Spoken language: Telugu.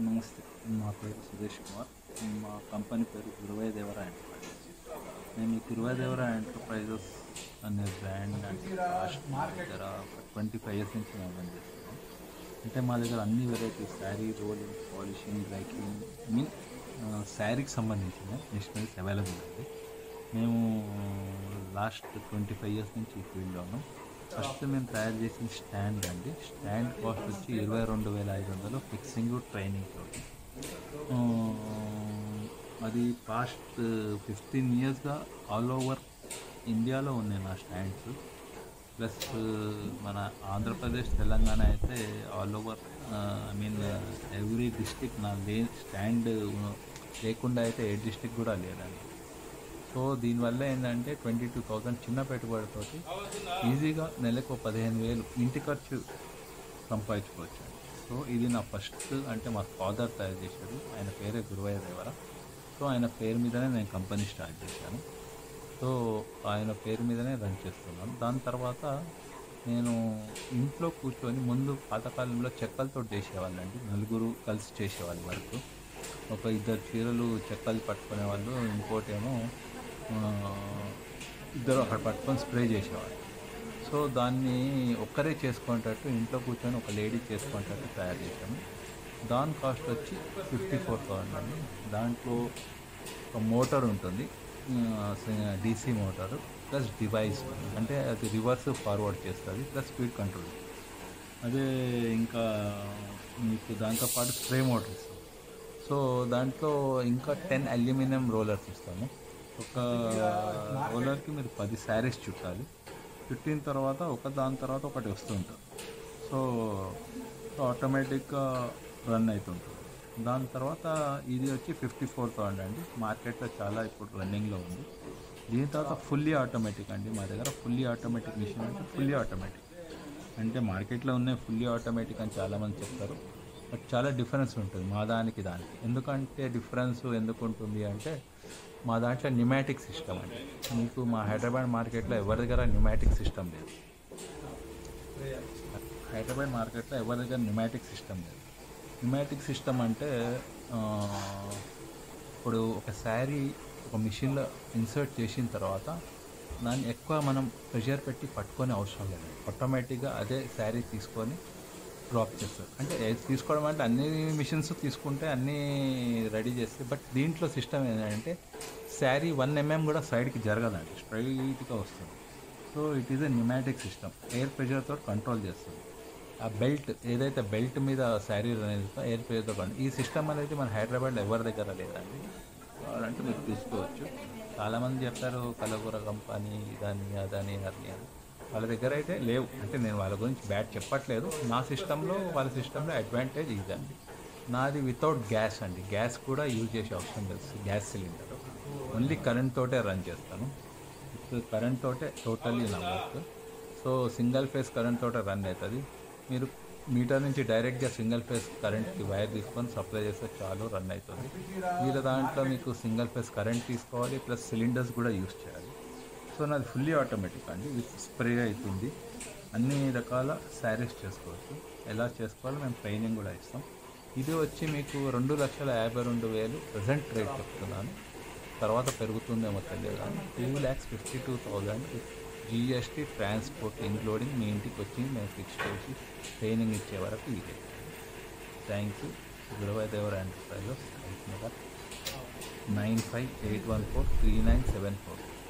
నమస్తే నా పేరు సురేష్ కుమార్ మా కంపెనీ పేరు గురువయ్య దేవరా ఎంటర్ప్రైజెస్ మేము ఈ గురువయ్య దేవరా ఎంటర్ప్రైజెస్ అనే బ్రాండ్ అంటే లాస్ట్ మా దగ్గర ట్వంటీ ఫైవ్ ఇయర్స్ నుంచి మేము రన్ చేస్తున్నాం అంటే మా దగ్గర అన్ని varieties sari rolling polishing dry cleaning mean శారీకి సంబంధించిన మిషనరీస్ అవైలబుల్ ఉంది మేము లాస్ట్ ట్వంటీ ఫైవ్ ఇయర్స్ నుంచి ఈ ఫీల్డ్లో ఉన్నాం ఫస్ట్ మేము తయారు చేసిన స్టాండ్ అండి స్టాండ్ కాస్ట్ వచ్చి ఇరవై రెండు వేల ఐదు వందలు ఫిక్సింగ్ ట్రైనింగ్ తోటి ఆ, అది పాస్ట్ ఫిఫ్టీన్ ఇయర్స్గా ఆల్ ఓవర్ ఇండియాలో ఉన్నాయి నా స్టాండ్స్ ప్లస్ మన ఆంధ్రప్రదేశ్ తెలంగాణ అయితే all over I mean every district నా లే స్టాండ్ లేకుండా అయితే ఏ డిస్టిక్ కూడా లేదండి సో దీనివల్ల ఏంటంటే ట్వంటీ టూ థౌజండ్ చిన్న పెట్టుబడితోటి ఈజీగా నెలకు పదిహేను వేలు ఇంటి ఖర్చు సంపాదించుకోవచ్చు సో ఇది నా ఫస్ట్ అంటే మా ఫాదర్ తయారు చేశాడు ఆయన పేరే గురువయ్య దేవర సో ఆయన పేరు మీదనే నేను కంపెనీ స్టార్ట్ చేశాను సో ఆయన పేరు మీదనే రన్ చేస్తున్నాను దాని తర్వాత నేను ఇంట్లో కూర్చొని ముందు పాతకాలంలో చెక్కలతో చేసేవాళ్ళండి నలుగురు కలిసి చేసేవాళ్ళు వర్క్ ఒక ఇద్దరు చీరలు చెక్కలు పట్టుకునే వాళ్ళు ఇంకోటేమో ఆ, ఇద్దరు అక్కడ పట్టుకొని స్ప్రే చేసేవాళ్ళు సో దాన్ని ఒక్కరే చేసుకునేటట్టు ఇంట్లో కూర్చొని ఒక లేడీ చేసుకునేటట్టు తయారు చేశాము దాని కాస్ట్ వచ్చి ఫిఫ్టీ ఫోర్ థౌసండ్ అండి దాంట్లో ఒక మోటార్ ఉంటుంది డీసీ మోటారు ప్లస్ డివైస్ అంటే అది రివర్స్ ఫార్వర్డ్ చేస్తుంది ప్లస్ స్పీడ్ కంట్రోల్ అదే ఇంకా మీకు దాంతోపాటు స్ప్రే మోటార్ ఇస్తాం సో దాంట్లో ఇంకా టెన్ అల్యూమినియం రోలర్స్ ఇస్తాము ఒక రోలర్కి మీరు పది శారీస్ చుట్టాలి చుట్టిన తర్వాత ఒక దాని తర్వాత ఒకటి వస్తుంటుంది సో ఆటోమేటిక్గా రన్ అవుతుంటుంది దాని తర్వాత ఇది వచ్చి ఫిఫ్టీ ఫోర్ థౌసండ్ అండి మార్కెట్లో చాలా ఇప్పుడు రన్నింగ్లో ఉంది దీని తర్వాత ఫుల్లీ ఆటోమేటిక్ అండి మా దగ్గర ఫుల్లీ ఆటోమేటిక్ మిషన్ అంటే ఫుల్లీ ఆటోమేటిక్ అంటే మార్కెట్లో ఉన్న ఫుల్లీ ఆటోమేటిక్ అని చాలామంది చెప్తారు బట్ చాలా డిఫరెన్స్ ఉంటుంది మా దానికి దానికి ఎందుకంటే డిఫరెన్స్ ఎందుకు ఉంటుంది అంటే మా దాంట్లో న్యూమాటిక్ సిస్టమ్ అండి మీకు మా హైదరాబాద్ మార్కెట్లో ఎవరి దగ్గర న్యూమాటిక్ సిస్టమ్ లేదు హైదరాబాద్ మార్కెట్లో ఎవరి దగ్గర న్యూమాటిక్ సిస్టమ్ లేదు న్యూమాటిక్ సిస్టమ్ అంటే ఆ, ఇప్పుడు ఒక శారీ ఒక మిషన్లో ఇన్సర్ట్ చేసిన తర్వాత దాన్ని ఎక్కువ మనం ప్రెషర్ పెట్టి పట్టుకొని అవసరం లేదు ఆటోమేటిక్గా అదే శారీ తీసుకొని డ్రాప్ చేస్తారు అంటే ఏ- తీసుకోవడం అంటే అన్ని మిషన్స్ తీసుకుంటే అన్నీ రెడీ చేస్తే బట్ దీంట్లో సిస్టమ్ ఏంటంటే శారీ వన్ ఎంఎం కూడా సైడ్కి జరగదండి స్ట్రైట్గా వస్తుంది so it is a pneumatic system air ప్రెషర్తో కంట్రోల్ చేస్తుంది ఆ బెల్ట్ ఏదైతే బెల్ట్ మీద శారీ అనేది ఉందో ఎయిర్ ప్రెషర్తో కంట్రోల్ ఈ సిస్టమ్ అనేది మన హైదరాబాద్లో ఎవరి దగ్గర లేదండి కావాలంటే మీరు తీసుకోవచ్చు చాలామంది చెప్తారు కలగూర కంపెనీ ఇదని అదని అది అని వాళ్ళ దగ్గర అయితే లేవు అంటే నేను వాళ్ళ గురించి బ్యాడ్ చెప్పట్లేదు నా సిస్టంలో వాళ్ళ సిస్టంలో అడ్వాంటేజ్ ఇదండి నాది వితౌట్ గ్యాస్ అండి గ్యాస్ కూడా యూజ్ చేసే అవసరం లేదు గ్యాస్ సిలిండర్ ఓన్లీ కరెంట్ తోటే రన్ చేస్తాను కరెంట్ తోటే టోటల్లీ నా work so single phase current తోటే రన్ అవుతుంది మీరు మీటర్ నుంచి డైరెక్ట్గా సింగిల్ ఫేస్ కరెంట్కి వైర్ తీసుకొని సప్లై చేస్తే చాలు రన్ అవుతుంది మీరు దాంట్లో మీకు సింగిల్ ఫేస్ కరెంట్ తీసుకోవాలి ప్లస్ సిలిండర్స్ కూడా యూస్ చేయాలి సో నాది ఫుల్లీ ఆటోమేటిక్ అండి విత్ స్ప్రే అవుతుంది అన్ని రకాల శారీస్ చేసుకోవచ్చు ఎలా చేసుకోవాలో మేము ట్రైనింగ్ కూడా ఇస్తాం ఇది వచ్చి మీకు రెండు లక్షల యాభై రెండు వేలు ప్రజెంట్ రేట్ చెప్తున్నాను తర్వాత పెరుగుతుందేమో తెలియదు కానీ two lakhs fifty two thousand GST transport including మీ ఇంటికి వచ్చి మేము ఫిక్స్ చేసి ట్రైనింగ్ ఇచ్చే వరకు ఇదే thank you Guruvadevara enterprises nine five eight one four three nine seven four